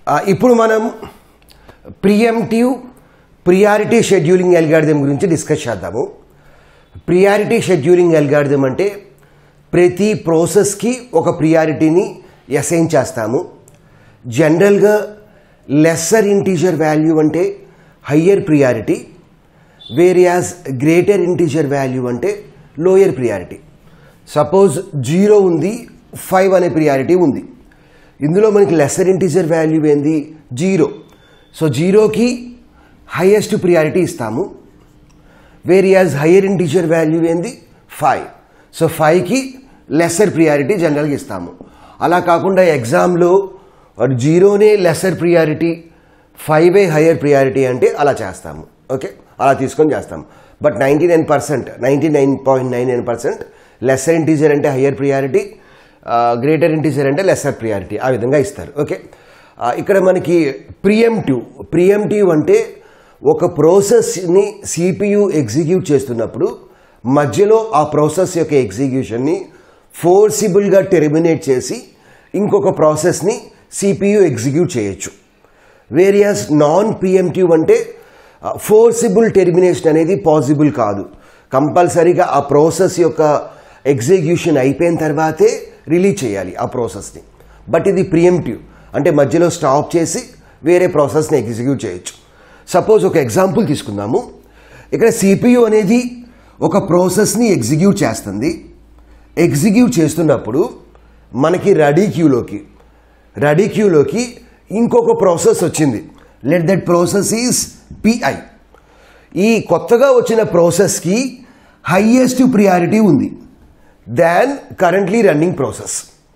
ఆ, ఇప్పుడు మనం ప్రియంటివ్ ప్రియారిటీ షెడ్యూలింగ్ అల్గారిథం గురించి డిస్కస్ చేద్దాము ప్రియారిటీ షెడ్యూలింగ్ అల్గారిథం అంటే ప్రతి ప్రాసెస్కి ఒక ప్రియారిటీని అసైన్ చేస్తాము జనరల్గా లెస్సర్ ఇంటీజర్ వాల్యూ అంటే higher priority whereas greater integer value అంటే లోయర్ ప్రియారిటీ సపోజ్ జీరో ఉంది ఫైవ్ అనే ప్రియారిటీ ఉంది ఇందులో మనకి లెస్సర్ ఇంటీజర్ వాల్యూ ఏంది జీరో సో జీరోకి హైయెస్ట్ ప్రియారిటీ ఇస్తాము వేరియాజ్ హయ్యర్ ఇంటీజర్ వాల్యూ ఏంది ఫైవ్ సో ఫైవ్కి లెస్సర్ ప్రియారిటీ జనరల్గా ఇస్తాము అలా కాకుండా ఎగ్జామ్లో వాడు జీరోనే లెస్సర్ ప్రియారిటీ ఫైవే హయ్యర్ ప్రియారిటీ అంటే అలా చేస్తాము ఓకే అలా తీసుకొని చేస్తాము but ninety nine percent ninety nine point nine nine percent lesser integer అంటే హయ్యర్ ప్రియారిటీ గ్రేటర్ ఇంటీజర్ అంటే లెస్సర్ ప్రియారిటీ ఆ విధంగా ఇస్తారు ఓకే ఆ, ఇక్కడ మనకి ప్రియంటివ్ ప్రియంటివ్ అంటే ఒక ప్రాసెస్ని సిపియు ఎగ్జిక్యూట్ చేస్తున్నప్పుడు మధ్యలో ఆ ప్రాసెస్ యొక్క ఎగ్జిక్యూషన్ని ఫోర్సిబుల్గా టెర్మినేట్ చేసి ఇంకొక ప్రాసెస్ని సిపియు ఎగ్జిక్యూట్ చేయొచ్చు వేరియస్ నాన్ ప్రియంటివ్ అంటే ఫోర్సిబుల్ టెర్మినేషన్ అనేది పాసిబుల్ కాదు కంపల్సరీగా ఆ ప్రాసెస్ యొక్క ఎగ్జిక్యూషన్ అయిపోయిన తర్వాతే రిలీజ్ చేయాలి ఆ ప్రాసెస్ని బట్ ఇది ప్రియంటివ్ అంటే మధ్యలో స్టాప్ చేసి వేరే ప్రాసెస్ని ఎగ్జిక్యూట్ చేయొచ్చు సపోజ్ ఒక ఎగ్జాంపుల్ తీసుకుందాము ఇక్కడ సిపియు అనేది ఒక ప్రాసెస్ని ఎగ్జిక్యూట్ చేస్తుంది ఎగ్జిక్యూట్ చేస్తున్నప్పుడు మనకి రెడీ క్యూలోకి రెడీ క్యూలోకి ఇంకొక ప్రాసెస్ వచ్చింది let that process is PI ఈ కొత్తగా వచ్చిన ప్రాసెస్కి హయ్యెస్ట్ ప్రియారిటీ ఉంది than currently running process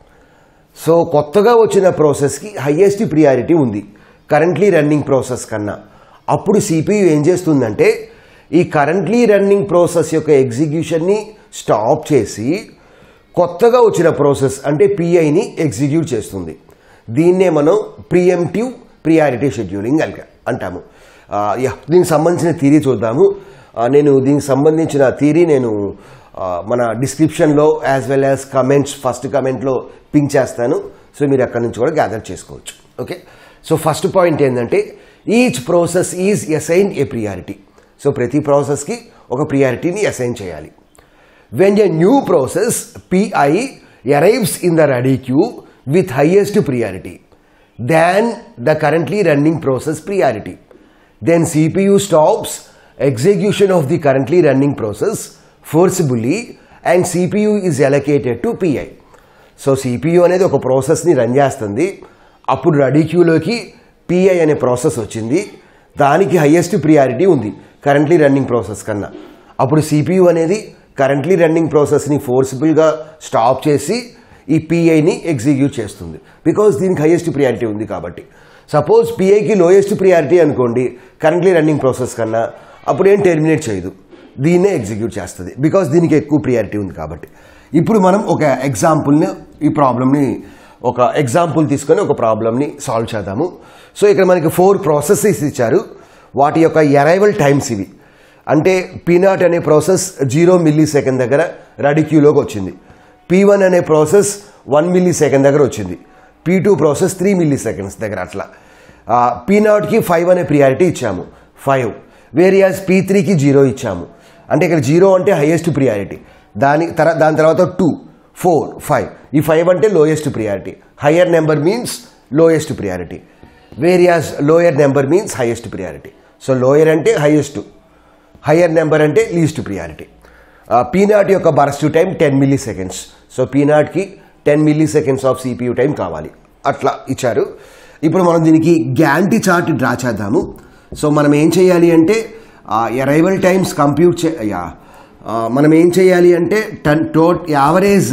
so కొత్తగా వచ్చిన ప్రాసెస్కి హయ్యెస్ట్ ప్రియారిటీ ఉంది కరెంట్లీ రన్నింగ్ ప్రాసెస్ కన్నా అప్పుడు సిపియు ఏం చేస్తుందంటే ఈ కరెంట్లీ రన్నింగ్ ప్రాసెస్ యొక్క ఎగ్జిక్యూషన్ని స్టాప్ చేసి కొత్తగా వచ్చిన ప్రాసెస్ అంటే పిఐని ఎగ్జిక్యూట్ చేస్తుంది దీన్నే మనం ప్రియంటివ్ ప్రియారిటీ షెడ్యూలింగ్ అల్గ అంటాము ఆ, యా దీనికి సంబంధించిన థీరీ చూద్దాము ఆ, నేను దీనికి సంబంధించిన థీరీ నేను ఆ, మన డిస్క్రిప్షన్లో as well as comments first కమెంట్లో పింక్ చేస్తాను సో మీరు అక్కడి నుంచి కూడా గ్యాదర్ చేసుకోవచ్చు ఓకే సో ఫస్ట్ పాయింట్ ఏంటంటే each process is assign a priority so ప్రతి ప్రాసెస్కి ఒక ప్రియారిటీని అసైన్ చేయాలి when a new process pi arrives in the ready queue with highest priority than the currently running process priority then cpu stops execution of the currently running process forcibly and cpu is allocated to pi so CPU అనేది ఒక ప్రాసెస్ని run చేస్తుంది అప్పుడు ready క్యూలోకి PI అనే process వచ్చింది దానికి highest priority ఉంది కరెంట్లీ రన్నింగ్ ప్రాసెస్ కన్నా అప్పుడు సిపియు అనేది కరెంట్లీ రన్నింగ్ ప్రాసెస్ని ఫోర్సిబుల్గా స్టాప్ చేసి ఈ పిఐని ఎగ్జిక్యూట్ చేస్తుంది బికాజ్ దీనికి హయ్యెస్ట్ ప్రియారిటీ ఉంది కాబట్టి సపోజ్ పిఐకి లోయెస్ట్ ప్రియారిటీ అనుకోండి కరెంట్లీ రన్నింగ్ ప్రాసెస్ కన్నా అప్పుడు ఏం టెర్మినేట్ చేయదు దీన్నే ఎగ్జిక్యూట్ చేస్తుంది బికాజ్ దీనికి ఎక్కువ ప్రియారిటీ ఉంది కాబట్టి ఇప్పుడు మనం ఒక ఎగ్జాంపుల్ని ఈ ప్రాబ్లమ్ని ఒక ఎగ్జాంపుల్ తీసుకొని ఒక ప్రాబ్లమ్ని సాల్వ్ చేద్దాము సో ఇక్కడ మనకి ఫోర్ ప్రాసెసెస్ ఇచ్చారు వాటి యొక్క అరైవల్ టైమ్స్ ఇవి అంటే పీనాట్ అనే ప్రాసెస్ జీరో మిల్లీ సెకండ్ దగ్గర రెడీ క్యూలోకి వచ్చింది పీ వన్ అనే ప్రాసెస్ వన్ మిల్లీ సెకండ్ దగ్గర వచ్చింది P two process three milliseconds దగ్గర అట్లా పీ నాట్కి ఫైవ్ అనే ప్రియారిటీ ఇచ్చాము ఫైవ్ వేరియాస్ పీ త్రీకి జీరో ఇచ్చాము అంటే ఇక్కడ జీరో అంటే హైయెస్ట్ ప్రియారిటీ దాని తర దాని తర్వాత టూ ఫోర్ ఫైవ్ ఈ ఫైవ్ అంటే lowest priority higher number means lowest priority whereas lower number means highest priority so lower అంటే హైయెస్ట్ హయ్యర్ నెంబర్ అంటే లీస్ట్ ప్రియారిటీ పీనాట్ యొక్క burst time ten milliseconds so పీనాట్కి ten milliseconds of CPU time కావాలి అట్లా ఇచ్చారు ఇప్పుడు మనం దీనికి గ్యాంటీ చార్ట్ డ్రా చేద్దాము సో మనం ఏం చేయాలి అంటే అరైవల్ టైమ్స్ కంప్యూట్ చే యా, ఆ, మనం ఏం చేయాలి అంటే టన్ టోట్ average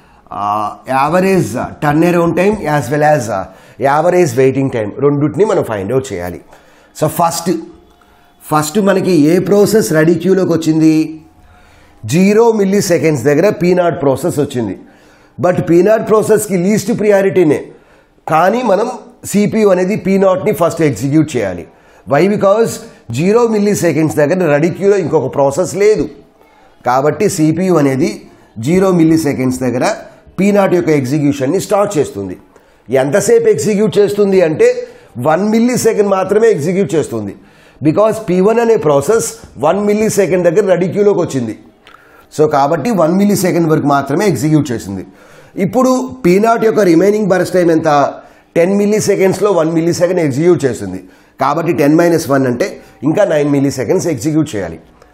average turnaround time as well as average waiting time రెండింటిని మనం ఫైండ్ అవుట్ చేయాలి సో ఫస్ట్ ఫస్ట్ మనకి ఏ ప్రాసెస్ రెడీ క్యూలోకి వచ్చింది జీరో మిల్లీ సెకండ్స్ దగ్గర పీనాట్ ప్రాసెస్ వచ్చింది బట్ పీనాట్ ప్రాసెస్కి లీస్ట్ ప్రియారిటీనే కానీ మనం సిపియు అనేది పీనాట్ని ఫస్ట్ ఎగ్జిక్యూట్ చేయాలి why because zero milliseconds దగ్గర రెడీ క్యూలో ఇంకొక ప్రాసెస్ లేదు కాబట్టి సిపియు అనేది జీరో మిల్లీ సెకండ్స్ దగ్గర పీనాట్ యొక్క ఎగ్జిక్యూషన్ని స్టార్ట్ చేస్తుంది ఎంతసేపు ఎగ్జిక్యూట్ చేస్తుంది అంటే వన్ మిల్లీ సెకండ్ మాత్రమే ఎగ్జిక్యూట్ చేస్తుంది బికాస్ పీ వన్ అనే ప్రాసెస్ వన్ మిల్లీ సెకండ్ దగ్గర రెడీ క్యూలోకి వచ్చింది సో కాబట్టి వన్ మిల్లీ సెకండ్ వరకు మాత్రమే ఎగ్జిక్యూట్ చేసింది ఇప్పుడు పీనాట్ యొక్క రిమైనింగ్ బర్స్ టైం ఎంత టెన్ మిల్లీ సెకండ్స్లో వన్ మిల్లీ సెకండ్ ఎగ్జిక్యూట్ చేసింది కాబట్టి టెన్ మైనస్ వన్ అంటే ఇంకా నైన్ మిల్లీ సెకండ్స్ ఎగ్జిక్యూట్ చేయాలి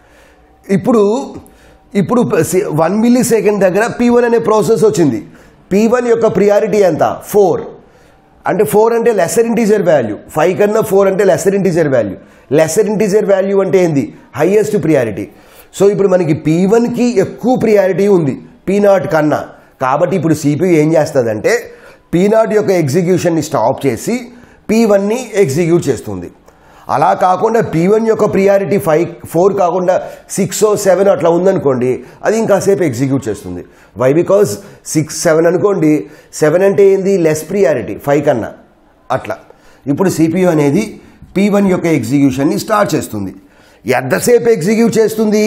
ఇప్పుడు ఇప్పుడు వన్ మిల్లీ సెకండ్ దగ్గర పీ వన్ అనే ప్రాసెస్ వచ్చింది పీ వన్ యొక్క ప్రియారిటీ ఎంత ఫోర్ అంటే ఫోర్ అంటే లెసర్ ఇంటీజర్ వాల్యూ ఫైవ్ కన్నా ఫోర్ అంటే lesser integer value lesser integer value అంటే ఏంది హైయెస్ట్ ప్రియారిటీ సో ఇప్పుడు మనకి పీ వన్కి ఎక్కువ ప్రియారిటీ ఉంది పీ నాట్ కన్నా కాబట్టి ఇప్పుడు సిపియు ఏం చేస్తుందంటే పీ నాట్ యొక్క ఎగ్జిక్యూషన్ని స్టాప్ చేసి పీ వన్ని ఎగ్జిక్యూట్ చేస్తుంది అలా కాకుండా పీ వన్ యొక్క ప్రియారిటీ ఫైవ్ ఫోర్ కాకుండా సిక్స్ సెవెన్ అట్లా ఉందనుకోండి అది ఇంకాసేపు ఎగ్జిక్యూట్ చేస్తుంది వై బికాజ్ సిక్స్ సెవెన్ అనుకోండి సెవెన్ అంటే ఏంది లెస్ ప్రియారిటీ ఫైవ్ కన్నా అట్లా ఇప్పుడు సిపియు అనేది పీ వన్ యొక్క ఎగ్జిక్యూషన్ని స్టార్ట్ చేస్తుంది ఎంతసేపు ఎగ్జిక్యూట్ చేస్తుంది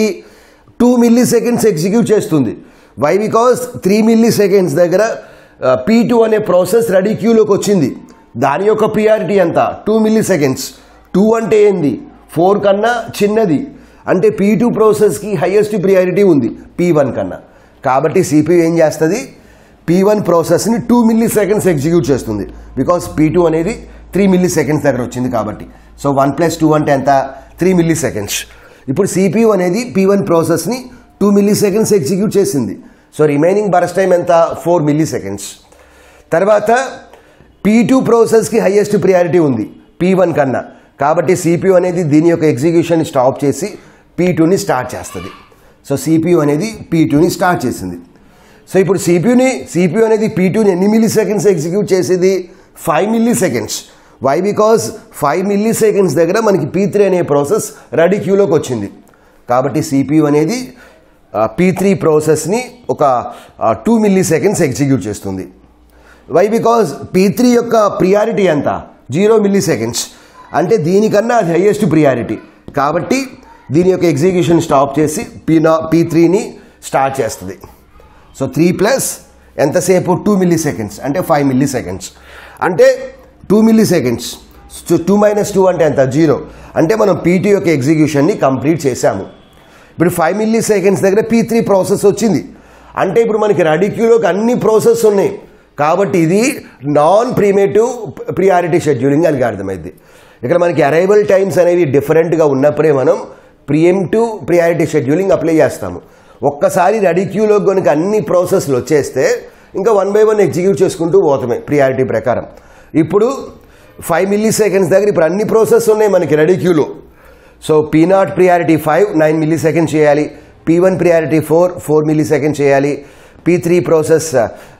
టూ మిల్లీ సెకండ్స్ ఎగ్జిక్యూట్ చేస్తుంది why because three milliseconds దగ్గర పీ టూ అనే ప్రాసెస్ రెడీ క్యూలోకి వచ్చింది దాని యొక్క ప్రియారిటీ ఎంత టూ మిల్లీ సెకండ్స్ టూ అంటే ఏంది ఫోర్ కన్నా చిన్నది అంటే పీ టూ ప్రాసెస్కి హైయెస్ట్ ప్రియారిటీ ఉంది పీ వన్ కన్నా కాబట్టి సిపియు ఏం చేస్తుంది పీ వన్ ప్రాసెస్ని టూ మిల్లీ సెకండ్స్ ఎగ్జిక్యూట్ చేస్తుంది బికాస్ పీ టూ అనేది త్రీ మిల్లీ సెకండ్స్ దగ్గర వచ్చింది కాబట్టి సో వన్ ప్లస్ టూ అంటే ఎంత త్రీ మిల్లీ సెకండ్స్ ఇప్పుడు సిపియు అనేది పీ వన్ ప్రాసెస్ని టూ మిల్లీ సెకండ్స్ ఎగ్జిక్యూట్ చేసింది సో రిమైనింగ్ బర్స్ టైం ఎంత ఫోర్ మిల్లీ సెకండ్స్ తర్వాత పీ టూ ప్రాసెస్కి హైయెస్ట్ ప్రియారిటీ ఉంది పీ వన్ కన్నా కాబట్టి సిపియు అనేది దీని యొక్క ఎగ్జిక్యూషన్ స్టాప్ చేసి పీ టూని స్టార్ట్ చేస్తుంది సో సిపియు అనేది పీ టూని స్టార్ట్ చేసింది సో ఇప్పుడు సిపియుని సిపియు అనేది పీ టూని ఎన్ని మిల్లీ సెకండ్స్ ఎగ్జిక్యూట్ చేసేది five milliseconds why because five milliseconds దగ్గర మనకి పీ త్రీ అనే ప్రాసెస్ రెడీ క్యూలోకి వచ్చింది కాబట్టి సిపియు అనేది పీ త్రీ ప్రాసెస్ని ఒక టూ మిల్లీ సెకండ్స్ ఎగ్జిక్యూట్ చేస్తుంది వై బికాజ్ పీ త్రీ యొక్క ప్రియారిటీ ఎంత జీరో మిల్లీ సెకండ్స్ అంటే దీనికన్నా అది హైయెస్ట్ ప్రియారిటీ కాబట్టి దీని యొక్క ఎగ్జిక్యూషన్ స్టాప్ చేసి పీ నా పీ త్రీని స్టార్ట్ చేస్తుంది సో త్రీ ప్లస్ ఎంతసేపు టూ మిల్లీ సెకండ్స్ అంటే ఫైవ్ మిల్లీ సెకండ్స్ అంటే two milliseconds two minus two అంటే ఎంత జీరో అంటే మనం పీటీ యొక్క ఎగ్జిక్యూషన్ని కంప్లీట్ చేశాము ఇప్పుడు ఫైవ్ మిల్లీ సెకండ్స్ దగ్గర పీ త్రీ ప్రాసెస్ వచ్చింది అంటే ఇప్పుడు మనకి రెడిక్యూలోకి అన్ని ప్రాసెస్ ఉన్నాయి కాబట్టి ఇది నాన్ ప్రీమేటివ్ ప్రియారిటీ షెడ్యూలింగ్ అని అర్థమైంది ఇక్కడ మనకి అరైవల్ టైమ్స్ అనేవి డిఫరెంట్గా ఉన్నప్పుడే మనం ప్రియంటివ్ ప్రియారిటీ షెడ్యూలింగ్ అప్లై చేస్తాము ఒక్కసారి రెడీ క్యూలోకి కనుక అన్ని ప్రాసెస్లు వచ్చేస్తే ఇంకా వన్ బై వన్ ఎగ్జిక్యూట్ చేసుకుంటూ పోతామే ప్రియారిటీ ప్రకారం ఇప్పుడు ఫైవ్ మిల్లీ సెకండ్స్ దగ్గర ఇప్పుడు అన్ని ప్రాసెస్ ఉన్నాయి మనకి రెడీ క్యూలో so P naught priority five nine millisecond చేయాలి P one priority four four millisecond చేయాలి P three process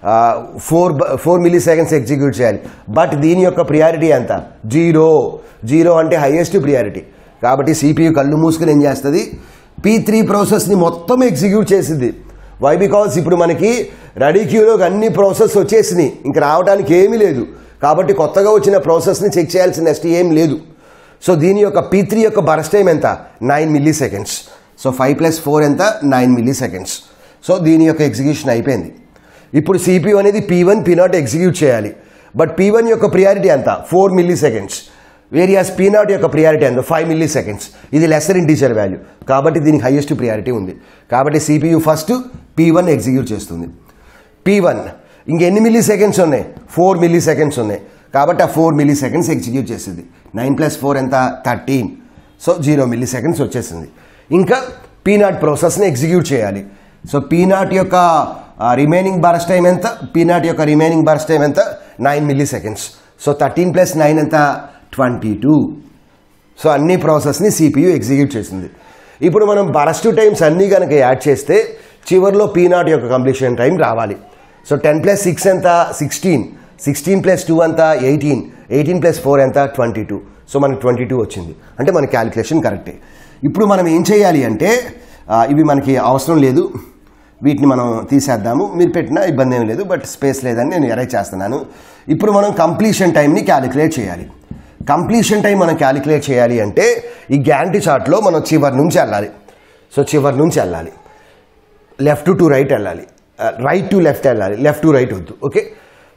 four four milliseconds execute చేయాలి బట్ దీని యొక్క ప్రియారిటీ ఎంత జీరో జీరో అంటే హైయెస్ట్ ప్రియారిటీ కాబట్టి సిపియు కళ్ళు మూసుకుని ఏం చేస్తుంది పీ త్రీ ప్రాసెస్ని మొత్తం ఎగ్జిక్యూట్ చేసింది వై బికాస్ ఇప్పుడు మనకి రెడీ క్యూలోకి అన్ని ప్రాసెస్ వచ్చేసినాయి ఇంక రావడానికి ఏమీ లేదు కాబట్టి కొత్తగా వచ్చిన ప్రాసెస్ని చెక్ చేయాల్సిన నెక్స్ట్ ఏం లేదు సో దీని యొక్క పీ త్రీ యొక్క బరస్ టైం ఎంత nine milliseconds so five plus four ఎంత నైన్ మిల్లీ సెకండ్స్ సో దీని యొక్క ఎగ్జిక్యూషన్ అయిపోయింది ఇప్పుడు సిపియు అనేది P one P naught execute చేయాలి బట్ పీ వన్ యొక్క ప్రియారిటీ ఎంత four milliseconds whereas P naught యొక్క ప్రియారిటీ ఎంత ఫైవ్ మిల్లీ సెకండ్స్ ఇది లెసర్ ఇంటీజర్ వాల్యూ కాబట్టి దీనికి హైయెస్ట్ ప్రియారిటీ ఉంది కాబట్టి CPU first P one execute చేస్తుంది పీ వన్ ఇంకెన్ని మిల్లీ సెకండ్స్ ఉన్నాయి ఫోర్ మిల్లీ సెకండ్స్ ఉన్నాయి కాబట్టి ఆ ఫోర్ మిల్లీ సెకండ్స్ ఎగ్జిక్యూట్ చేసింది నైన్ ప్లస్ ఫోర్ ఎంత thirteen so zero milliseconds వచ్చేసింది ఇంకా పీ నాట్ ప్రాసెస్ని ఎగ్జిక్యూట్ చేయాలి సో పీ నాట్ యొక్క రిమైనింగ్ బర్స్ టైం ఎంత పీ నాట్ యొక్క రిమైనింగ్ బర్స్ టైం ఎంత nine milliseconds so thirteen plus nine ఎంత ట్వంటీ టూ సో అన్ని ప్రాసెస్ని సిపియు ఎగ్జిక్యూట్ చేసింది ఇప్పుడు మనం బరస్ట్ టైమ్స్ అన్నీ కనుక యాడ్ చేస్తే చివరిలో పీ నాట్ యొక్క కంప్లీషన్ టైం రావాలి సో టెన్ ప్లస్ సిక్స్ ఎంత సిక్స్టీన్ సిక్స్టీన్ ప్లస్ టూ ఎంత ఎయిటీన్ ఎయిటీన్ ప్లస్ ఫోర్ ఎంత ట్వంటీ టూ సో మనకి ట్వంటీ టూ వచ్చింది అంటే మన క్యాలిక్యులేషన్ కరెక్టే ఇప్పుడు మనం ఏం చేయాలి అంటే ఆ, ఇవి మనకి అవసరం లేదు వీటిని మనం తీసేద్దాము మీరు పెట్టినా ఇబ్బంది ఏం లేదు బట్ స్పేస్ లేదని నేను ఎరేజ్ చేస్తున్నాను ఇప్పుడు మనం కంప్లీషన్ టైంని క్యాలిక్యులేట్ చేయాలి కంప్లీషన్ టైం మనం క్యాలిక్యులేట్ చేయాలి అంటే ఈ గ్యాంటీ చార్ట్లో మనం చివరి నుంచి వెళ్ళాలి సో చివరి నుంచి వెళ్ళాలి లెఫ్ట్ టు రైట్ వెళ్ళాలి రైట్ టు లెఫ్ట్ వెళ్ళాలి లెఫ్ట్ టు రైట్ వద్దు okay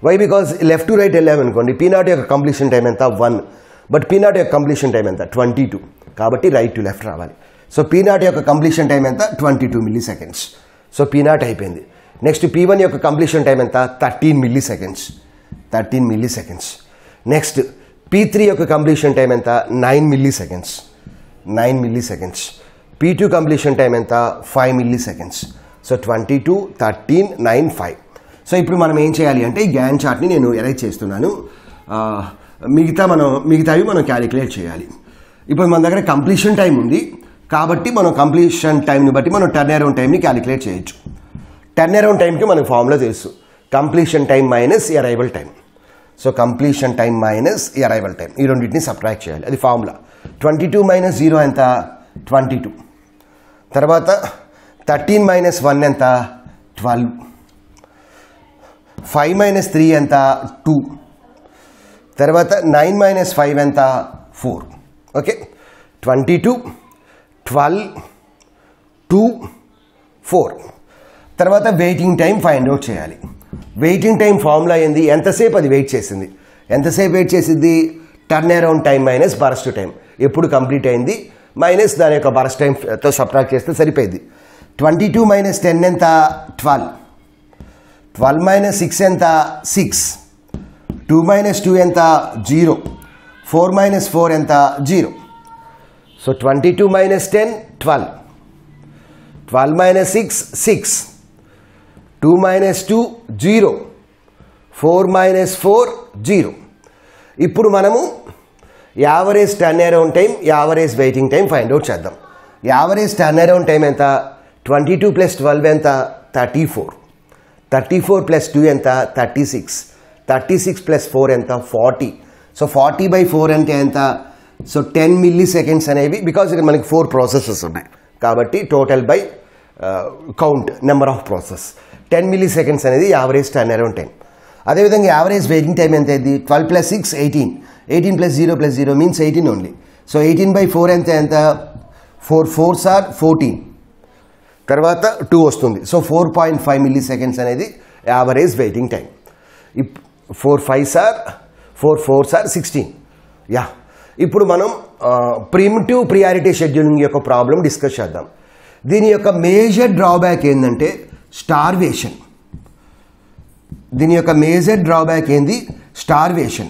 why because left to right వెళ్ళామనుకోండి పీ నాట్ యొక్క కంప్లీషన్ టైం ఎంత వన్ బట్ పీ నాట్ యొక్క కంప్లీషన్ టైం ఎంత ట్వంటీ టూ కాబట్టి రైట్ టు లెఫ్ట్ రావాలి సో పీ నాట్ యొక్క కంప్లీషన్ టైం ఎంత twenty two milliseconds so P naught అయిపోయింది నెక్స్ట్ పీ వన్ యొక్క కంప్లీషన్ టైం ఎంత thirteen milliseconds thirteen milliseconds next P three యొక్క completion time ఎంత nine milliseconds nine milliseconds P two completion time ఎంత five milliseconds so twenty two thirteen nine five so ఇప్పుడు మనం ఏం చేయాలి అంటే ఈ gain చార్ట్ని నేను ఎరైజ్ చేస్తున్నాను ఆ, మిగతా మనం మిగతావి మనం క్యాలిక్యులేట్ చేయాలి ఇప్పుడు మన దగ్గర కంప్లీషన్ టైం ఉంది కాబట్టి మనం కంప్లీషన్ టైంని బట్టి మనం టర్న్ అరౌండ్ టైంని క్యాలిక్యులేట్ చేయొచ్చు టర్న్ అరౌండ్ టైంకి మనకు ఫార్ములా తెలుసు completion time minus arrival time so completion time minus arrival time ఈ రెండింటిని సబ్ట్రాక్ట్ చేయాలి అది formula twenty two minus zero ఎంత ట్వంటీ టూ తర్వాత థర్టీన్ మైనస్ వన్ ఎంత ట్వెల్వ్ ఫైవ్ మైనస్ త్రీ ఎంత టూ తర్వాత నైన్ మైనస్ ఫైవ్ ఎంత four okay twenty two twelve two four తర్వాత వెయిటింగ్ టైం ఫైండ్ అవుట్ చేయాలి వెయిటింగ్ టైం ఫార్ములా ఏంది ఎంతసేపు అది వెయిట్ చేసింది ఎంతసేపు వెయిట్ చేసింది turnaround time minus burst time ఎప్పుడు కంప్లీట్ అయింది మైనస్ దాని యొక్క బరస్ట్ టైంతో సబ్ట్రాక్ట్ చేస్తే సరిపోయింది ట్వంటీ టూ మైనస్ టెన్ ఎంత ట్వెల్వ్ ట్వెల్వ్ మైనస్ సిక్స్ ఎంత సిక్స్ టూ మైనస్ టూ ఎంత జీరో ఫోర్ మైనస్ ఫోర్ ఎంత zero so twenty two minus ten twelve twelve minus six six two minus two zero four minus four zero ఇప్పుడు మనము average turnaround time average waiting time find out చేద్దాం average turnaround time ఎంత twenty two plus twelve ఎంత thirty four thirty four plus two ఎంత thirty six thirty six plus four ఎంత forty so forty by four అంటే ఎంత so ten milliseconds అనేవి because ఇక్కడ మనకి ఫోర్ ప్రాసెసెస్ ఉన్నాయి కాబట్టి total by count number of process ten milliseconds అనేది యావరేజ్ టర్న్ అరౌండ్ టైం అదేవిధంగా యావరేజ్ వెయిటింగ్ టైం ఎంత అయింది twelve plus six eighteen eighteen plus zero plus zero means eighteen only so eighteen by four ఎంత ఎంత four fours are fourteen తర్వాత two వస్తుంది so four point five milliseconds అనేది average waiting time ఇప్ four five sir four four sir sixteen yeah ఇప్పుడు మనం preemptive priority scheduling యొక్క problem discuss చేద్దాం దీని యొక్క మేజర్ డ్రాబ్యాక్ ఏంటంటే స్టార్వేషన్ దీని యొక్క మేజర్ డ్రాబ్యాక్ ఏంది స్టార్వేషన్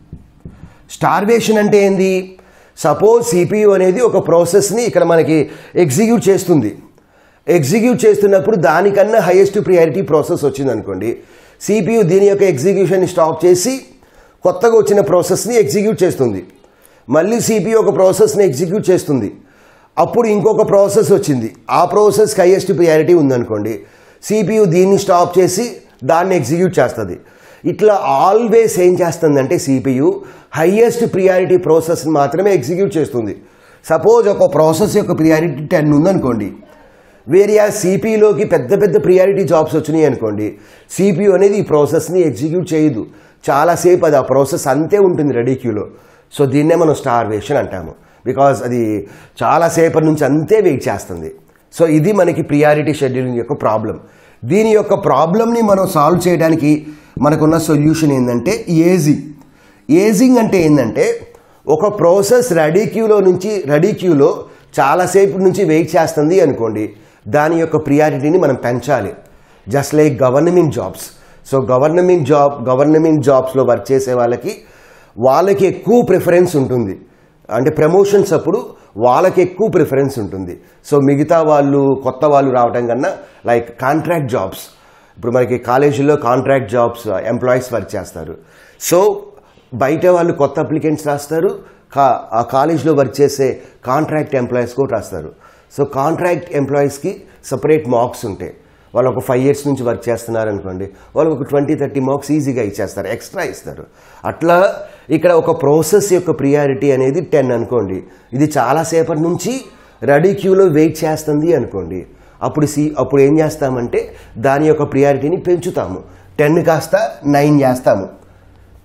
స్టార్వేషన్ అంటే ఏంది సపోజ్ సిపియు అనేది ఒక ప్రాసెస్ని ఇక్కడ మనకి ఎగ్జిక్యూట్ చేస్తుంది ఎగ్జిక్యూట్ చేస్తున్నప్పుడు దానికన్నా హైయెస్ట్ ప్రియారిటీ ప్రాసెస్ వచ్చింది అనుకోండి సిపియు దీని యొక్క ఎగ్జిక్యూషన్ స్టాప్ చేసి కొత్తగా వచ్చిన ప్రాసెస్ని ఎగ్జిక్యూట్ చేస్తుంది మళ్ళీ సిపియు ఒక ప్రాసెస్ని ఎగ్జిక్యూట్ చేస్తుంది అప్పుడు ఇంకొక ప్రాసెస్ వచ్చింది ఆ ప్రాసెస్కి హైయెస్ట్ ప్రియారిటీ ఉందనుకోండి సిపియు దీన్ని స్టాప్ చేసి దాన్ని ఎగ్జిక్యూట్ చేస్తుంది ఇట్లా ఆల్వేస్ ఏం చేస్తుందంటే సిపియు హైయెస్ట్ ప్రియారిటీ ప్రాసెస్ని మాత్రమే ఎగ్జిక్యూట్ చేస్తుంది సపోజ్ ఒక ప్రాసెస్ యొక్క ప్రియారిటీ టెన్ ఉందనుకోండి వేరే ఆ సిపిలోకి పెద్ద పెద్ద ప్రియారిటీ జాబ్స్ వచ్చినాయి అనుకోండి సిపియు అనేది ఈ ప్రాసెస్ని ఎగ్జిక్యూట్ చేయదు చాలాసేపు అది ఆ ప్రాసెస్ అంతే ఉంటుంది రెడీ క్యూలో సో దీన్నే మనం స్టార్వేషన్ అంటాము బికాజ్ అది చాలాసేపటి నుంచి అంతే వెయిట్ చేస్తుంది సో ఇది మనకి ప్రియారిటీ షెడ్యూలింగ్ యొక్క ప్రాబ్లం దీని యొక్క ప్రాబ్లమ్ని మనం సాల్వ్ చేయడానికి మనకున్న సొల్యూషన్ ఏంటంటే ఏజింగ్ ఏజింగ్ అంటే ఏంటంటే ఒక ప్రాసెస్ రెడీ క్యూలో నుంచి రెడీ క్యూలో చాలాసేపు నుంచి వెయిట్ చేస్తుంది అనుకోండి దాని యొక్క ప్రియారిటీని మనం పెంచాలి just like government jobs so government job government జాబ్స్లో వర్క్ చేసే వాళ్ళకి వాళ్ళకి ఎక్కువ ప్రిఫరెన్స్ ఉంటుంది అంటే ప్రమోషన్స్ అప్పుడు వాళ్ళకి ఎక్కువ ప్రిఫరెన్స్ ఉంటుంది సో మిగతా వాళ్ళు కొత్త వాళ్ళు రావటం కన్నా లైక్ కాంట్రాక్ట్ జాబ్స్ ఇప్పుడు మనకి కాలేజీలో కాంట్రాక్ట్ జాబ్స్ ఎంప్లాయీస్ వర్క్ చేస్తారు సో బయట వాళ్ళు కొత్త అప్లికెంట్స్ రాస్తారు కా ఆ కాలేజ్లో వర్క్ చేసే కాంట్రాక్ట్ ఎంప్లాయీస్ కూడా రాస్తారు సో కాంట్రాక్ట్ ఎంప్లాయీస్కి సపరేట్ మార్క్స్ ఉంటాయి వాళ్ళు ఒక ఫైవ్ ఇయర్స్ నుంచి వర్క్ చేస్తున్నారు అనుకోండి వాళ్ళకి ఒక ట్వంటీ థర్టీ మార్క్స్ ఈజీగా ఇచ్చేస్తారు ఎక్స్ట్రా ఇస్తారు అట్లా ఇక్కడ ఒక ప్రాసెస్ యొక్క ప్రియారిటీ అనేది టెన్ అనుకోండి ఇది చాలాసేపటి నుంచి రెడీ క్యూలో వెయిట్ చేస్తుంది అనుకోండి అప్పుడు సి అప్పుడు ఏం చేస్తామంటే దాని యొక్క ప్రియారిటీని పెంచుతాము టెన్ కాస్త నైన్ చేస్తాము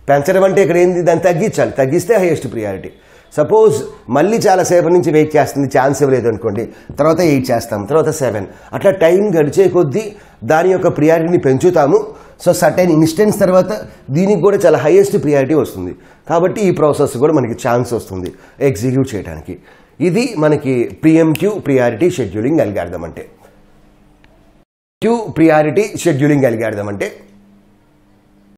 పెంచడం అంటే ఇక్కడ ఏంది దాన్ని తగ్గించాలి తగ్గిస్తే హైయెస్ట్ ప్రియారిటీ సపోజ్ మళ్ళీ చాలాసేపటి నుంచి వెయిట్ చేస్తుంది ఛాన్స్ ఇవ్వలేదు అనుకోండి తర్వాత ఎయిట్ చేస్తాం తర్వాత సెవెన్ అట్లా టైం గడిచే కొద్దీ దాని యొక్క ప్రియారిటీని పెంచుతాము సో సర్టైన్ ఇన్స్టెన్స్ తర్వాత దీనికి కూడా చాలా హైయెస్ట్ ప్రియారిటీ వస్తుంది కాబట్టి ఈ ప్రాసెస్ కూడా మనకి ఛాన్స్ వస్తుంది ఎగ్జిక్యూట్ చేయడానికి ఇది మనకి ప్రియంటివ్ ప్రియారిటీ షెడ్యూలింగ్ అల్గార్థం అంటే క్యూ ప్రియారిటీ షెడ్యూలింగ్ అల్గార్థం అంటే